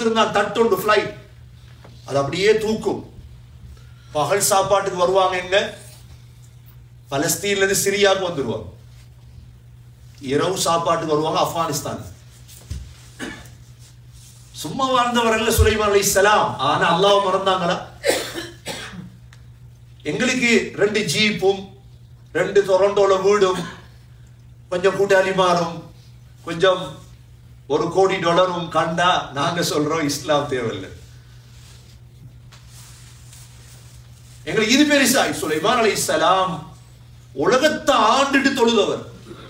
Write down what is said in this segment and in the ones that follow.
கொடுத்திருந்தான் தட்டுண்டு flight அது அப்படியே தூக்கும் பகல் சாப்பாட்டுக்கு வருவாங்க எங்க பலஸ்தீன்ல இருந்து சிரியாவுக்கு வந்துருவாங்க இரவு சாப்பாட்டுக்கு வருவாங்க ஆப்கானிஸ்தான் சும்மா வாழ்ந்தவர்கள் சுலைமான் அலைஹிஸ்ஸலாம் ஆனா அல்லாஹ் மறந்தாங்களா எங்களுக்கு ரெண்டு ஜீப்பும் ரெண்டு டொரண்டோல வீடும் கொஞ்சம் கூட்டாளிமாரும் கொஞ்சம் ஒரு கோடி டாலரும் கண்டா நாங்க சொல்றோம் இஸ்லாம் தேவையில்லை எங்களுக்கு இது பெருசாய் சுலைமான் அலைஹிஸ்ஸலாம் உலகத்தை ஆண்டுட்டு தொழுதவர்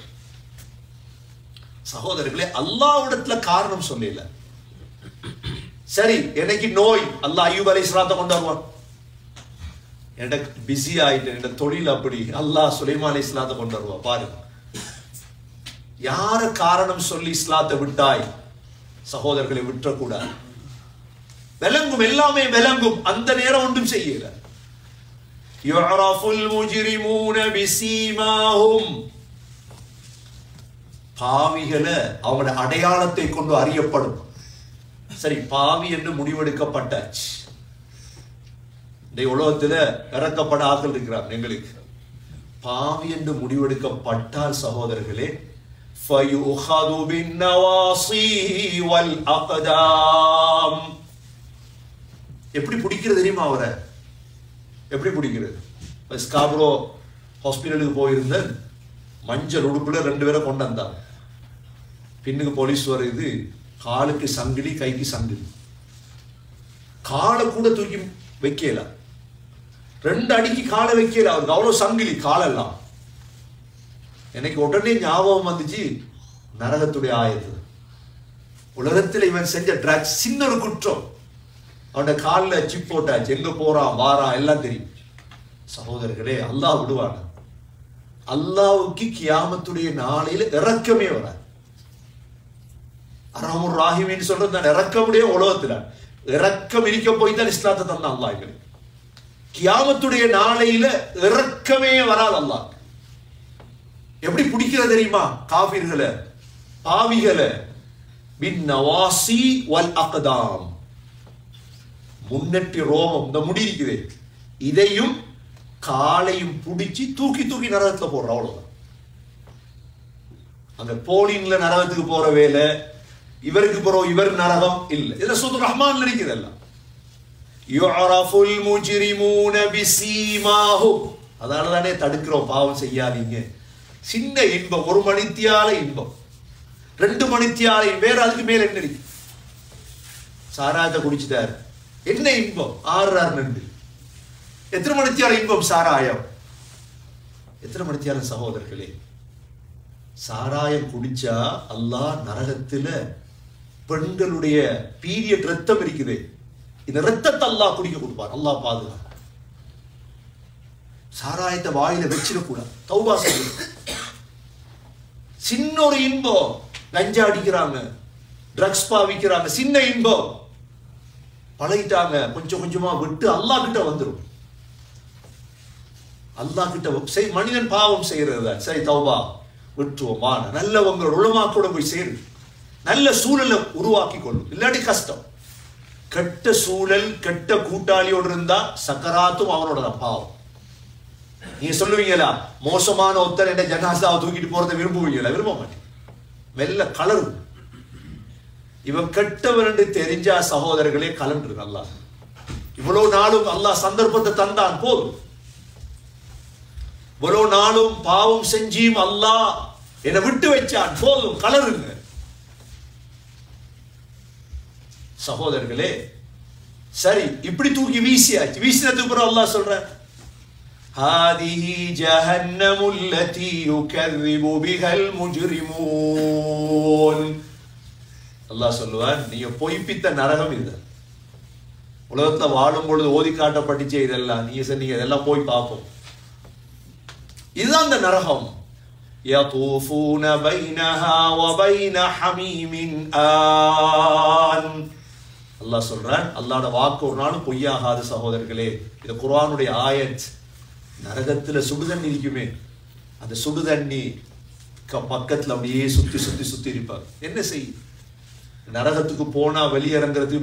சகோதரர்களே அல்லாஹ்விடத்துல காரணம் சொல்லல சரி எனக்கு நோய் அல்லாஹ் ஐயூப் அலைஹிஸ்ஸலாத்தை கொண்டு வருவான் எனக்கு பிஸி ஆயிட்டேன் என் தொழில் அப்படி அல்லாஹ் சுலைமான் அலைஹிஸ்ஸலாத்தை கொண்டு வருவான் பாருங்க யார காரணம் சொல்லி இஸ்லாத்தை விட்டாய் சகோதரர்களை விட்டுறக்கூடாது விளங்கும் எல்லாமே விளங்கும் அந்த நேரம் ஒன்றும் செய்யல يعرف المجرمون بسيماهم பாவிகளை அவங்களோட அடையாளத்தை கொண்டு அறியப்படும் சரி பாவி என்று முடிவெடுக்கப்பட்டாச்சு இந்த உலகத்துல இறக்கப்பட ஆக்கள் இருக்கிறார் எங்களுக்கு பாவி என்று முடிவெடுக்கப்பட்டால் சகோதரர்களே فَيُؤْخَذُ بِالنَّوَاصِي وَالْأَقْدَامِ எப்படி பிடிக்கிறது தெரியுமா அவரை எப்படி பிடிக்கிறது இப்ப ஸ்காப்ரோ ஹாஸ்பிட்டலுக்கு போயிருந்தேன் மஞ்சள் உடுப்புல ரெண்டு பேரை கொண்டு வந்தாங்க பின்னுக்கு போலீஸ் வருது காலுக்கு சங்கிலி கைக்கு சங்கிலி காலை கூட தூக்கி வைக்கல ரெண்டு அடிக்கு காலை வைக்கல அவருக்கு அவ்வளவு சங்கிலி காலெல்லாம் எனக்கு உடனே ஞாபகம் வந்துச்சு நரகத்துடைய ஆயத்து உலகத்தில் இவன் செஞ்ச ட்ரக்ஸ் சின்ன ஒரு குற்றம் அவன காலில் சிப் போட்டாச்சு எங்க போறான் வாரான் எல்லாம் தெரியும் சகோதரர்களே அல்லாஹ் விடுவான அல்லாவுக்கு கியாமத்துடைய நாளையில இறக்கமே வராது அரஹமுர் ராஹிமின்னு சொல்றது நான் இறக்கமுடைய உலகத்துல இறக்கம் இருக்க போய் தான் இஸ்லாத்தை தந்தான் அல்லாஹ் எங்களுக்கு கியாமத்துடைய நாளையில இறக்கமே வராது அல்லாஹ் எப்படி பிடிக்கிறது தெரியுமா காபிர்களை பாவிகளை பின் நவாசி வல் அக்தாம் முன்னெட்டி ரோமம் இந்த முடி இருக்குது இதையும் காலையும் பிடிச்சி தூக்கி தூக்கி நரகத்துல போடுற அவ்வளவுதான் அந்த போலிங்ல நரகத்துக்கு போற வேலை இவருக்கு போறோம் இவர் நரகம் இல்ல இதுல சுத்து ரஹ்மான்ல இருக்குது எல்லாம் யுஅரஃபுல் முஜ்ரிமூன பிசீமாஹும் அதனால தானே தடுக்கிறோம் பாவம் செய்யாதீங்க சின்ன இன்பம் ஒரு மணித்தியால இன்பம் ரெண்டு மணித்தியால வேற அதுக்கு மேல என்ன இருக்கு சாராயத்தை குடிச்சிட்டாரு என்ன இன்பம் ஆறு நண்டு எத்தனை மணித்தியால இன்பம் சாராயம் எத்தனை மணித்தியால சகோதரர்களே சாராயம் குடிச்சா அல்லாஹ் நரகத்துல பெண்களுடைய பீரியட் ரத்தம் இருக்குது இந்த ரத்தத்தை அல்லாஹ் குடிக்க கொடுப்பார் அல்லாஹ் பாதுகாப்பு சாராயத்தை வாயில வச்சிடக்கூடாது தௌபா செய்யணும் சின்ன ஒரு இன்பம் லஞ்சா அடிக்கிறாங்க ட்ரக்ஸ் பாவிக்கிறாங்க சின்ன இன்பம் பழகிட்டாங்க கொஞ்சம் கொஞ்சமா விட்டு அல்லாஹ் கிட்ட வந்துடும் அல்லாஹ் கிட்ட செய் மனிதன் பாவம் செய்யறது தான். சரி தௌபா விட்டுருவோம் வான நல்லவங்களோட உளமாக்கூட போய் சேரு நல்ல சூழலை உருவாக்கி கொள்ளும் இல்லாட்டி கஷ்டம் கெட்ட சூழல் கெட்ட கூட்டாளியோடு இருந்தா சக்கராத்தும் அவனோட தான் பாவம் நீங்க சொல்லுவீங்களா மோசமான ஒருத்தர் என்ன ஜனாசாவை தூக்கிட்டு போறதை விரும்புவீங்களா விரும்ப மாட்டேன் மெல்ல கலரும் இவன் கெட்டவன் என்று தெரிஞ்சா சகோதரர்களே கலன்று நல்லா இவ்வளவு நாளும் அல்லாஹ் சந்தர்ப்பத்தை தந்தான் போதும் இவ்வளவு நாளும் பாவம் செஞ்சியும் அல்லாஹ் என்னை விட்டு வச்சான் போதும் கலருங்க சகோதரர்களே சரி இப்படி தூக்கி வீசியாச்சு வீசினதுக்கு அப்புறம் அல்லாஹ் சொல்ற هذه جهنم التي يكذب بها المجرمون அல்லாஹ் சொல்லுவான் நீங்க பொய்ப்பித்த நரகம் இது உலகத்துல வாழும் பொழுது ஓதி காட்டப்பட்டுச்சே இதெல்லாம் நீங்க சொன்னீங்க இதெல்லாம் போய் பார்ப்போம் இதுதான் அந்த நரகம் يطوفون بينها وبين حميم آن அல்லாஹ் சொல்றான் அல்லாஹ்வோட வாக்கு ஒரு நாளும் பொய்யாகாது சகோதரர்களே இது குர்ஆனுடைய ஆயத் நரகத்துல சுடுதண்ணி இருக்குமே அந்த சுடுதண்ணி க- பக்கத்துல அப்படியே சுத்தி சுத்தி சுத்தி இருப்பாங்க என்ன செய்யும் நரகத்துக்கு போனா வெளியிறங்குறதுக்கு